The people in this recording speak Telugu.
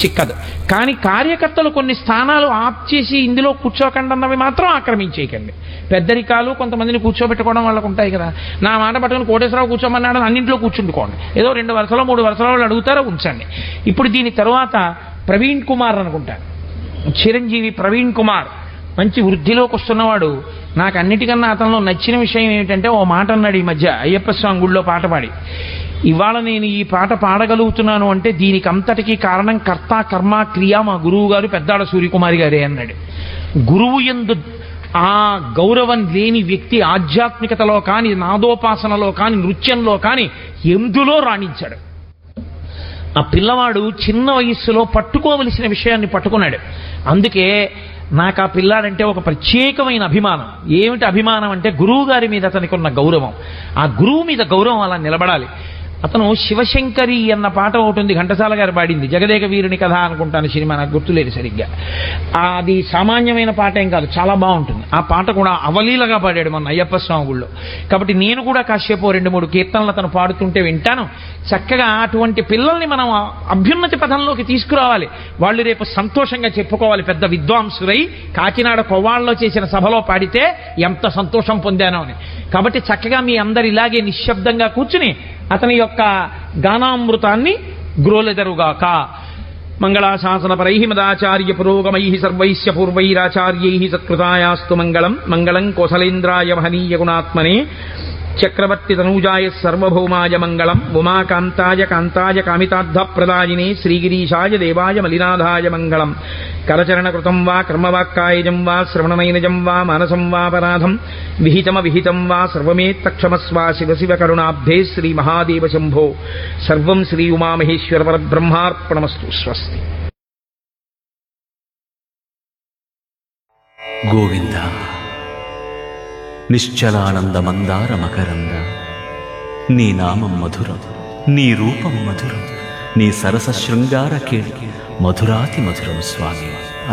చిక్కదు కానీ కార్యకర్తలు కొన్ని స్థానాలు ఆప్ చేసి ఇందులో కూర్చోకండి అన్నవి మాత్రం ఆక్రమించేయకండి పెద్దరికాలు కొంతమందిని కూర్చోబెట్టుకోవడం వాళ్ళకు ఉంటాయి కదా నా మాట పట్టుకుని కోటేశ్వరరావు కూర్చోమన్నాడు అన్నింటిలో కూర్చుండుకోండి ఏదో రెండు వరుసలో మూడు వరుసలో వాళ్ళు అడుగుతారో ఉంచండి ఇప్పుడు దీని తర్వాత ప్రవీణ్ కుమార్ అనుకుంటాను చిరంజీవి ప్రవీణ్ కుమార్ మంచి వృద్ధిలోకి వస్తున్నవాడు నాకు అన్నిటికన్నా అతనిలో నచ్చిన విషయం ఏమిటంటే ఓ మాట అన్నాడు ఈ మధ్య అయ్యప్ప స్వామి గుళ్ళో పాట పాడి ఇవాళ నేను ఈ పాట పాడగలుగుతున్నాను అంటే దీనికి అంతటికీ కారణం కర్త కర్మ క్రియ మా గురువు గారు పెద్దాడ సూర్యకుమారి గారే అన్నాడు గురువు ఎందు ఆ గౌరవం లేని వ్యక్తి ఆధ్యాత్మికతలో కానీ నాదోపాసనలో కానీ నృత్యంలో కానీ ఎందులో రాణించాడు ఆ పిల్లవాడు చిన్న వయస్సులో పట్టుకోవలసిన విషయాన్ని పట్టుకున్నాడు అందుకే నాకు ఆ పిల్లాడంటే ఒక ప్రత్యేకమైన అభిమానం ఏమిటి అభిమానం అంటే గురువు గారి మీద అతనికి ఉన్న గౌరవం ఆ గురువు మీద గౌరవం అలా నిలబడాలి అతను శివశంకరి అన్న పాట ఒకటి ఉంది ఘంటసాల గారు పాడింది జగదేక వీరుని కథ అనుకుంటాను సినిమా నాకు గుర్తులేదు సరిగ్గా అది సామాన్యమైన పాట ఏం కాదు చాలా బాగుంటుంది ఆ పాట కూడా అవలీలగా పాడాడు మన అయ్యప్ప స్వామి గుళ్ళో కాబట్టి నేను కూడా కాసేపు రెండు మూడు కీర్తనలు అతను పాడుతుంటే వింటాను చక్కగా అటువంటి పిల్లల్ని మనం అభ్యున్నతి పథంలోకి తీసుకురావాలి వాళ్ళు రేపు సంతోషంగా చెప్పుకోవాలి పెద్ద విద్వాంసులై కాకినాడ కొవ్వాళ్ళలో చేసిన సభలో పాడితే ఎంత సంతోషం పొందానో అని కాబట్టి చక్కగా మీ అందరు ఇలాగే నిశ్శబ్దంగా కూర్చుని అతని యొక్క గానామృతాన్ని గ్రోలెదరుగాక మంగళాశాసనపరై మదాచార్య పురోగమై సర్వైశ్య పూర్వైరాచార్యై సత్కృతాయాస్తు మంగళం మంగళం కోసలేంద్రాయ మహనీయ గుణాత్మనే చక్రవర్తి తనూజాయ సర్వభౌమాయ మంగళం ఉమాకాంతాయ కాంతాయ కామితార్థ ప్రదాయినే శ్రీగిరీశాయ దేవాయ మలినాథాయ మంగళం కరచరణకృతం వా కర్మవాక్కాయజం వా శ్రవణనైనజం వా మానసం వాపరాధం విహితమ విహితం వా సర్వమేత్తక్షమస్వ శివ శివ కరుణాబ్ధే శ్రీ మహాదేవ శంభో సర్వం శ్రీ ఉమామహేశ్వర పరబ్రహ్మార్పణమస్తు స్వస్తి గోవింద నిశ్చలానంద మందార మకరంద నీ నామం మధురం నీ రూపం మధురం నీ సరస శృంగార కేళి మధురాతి మధురం స్వామి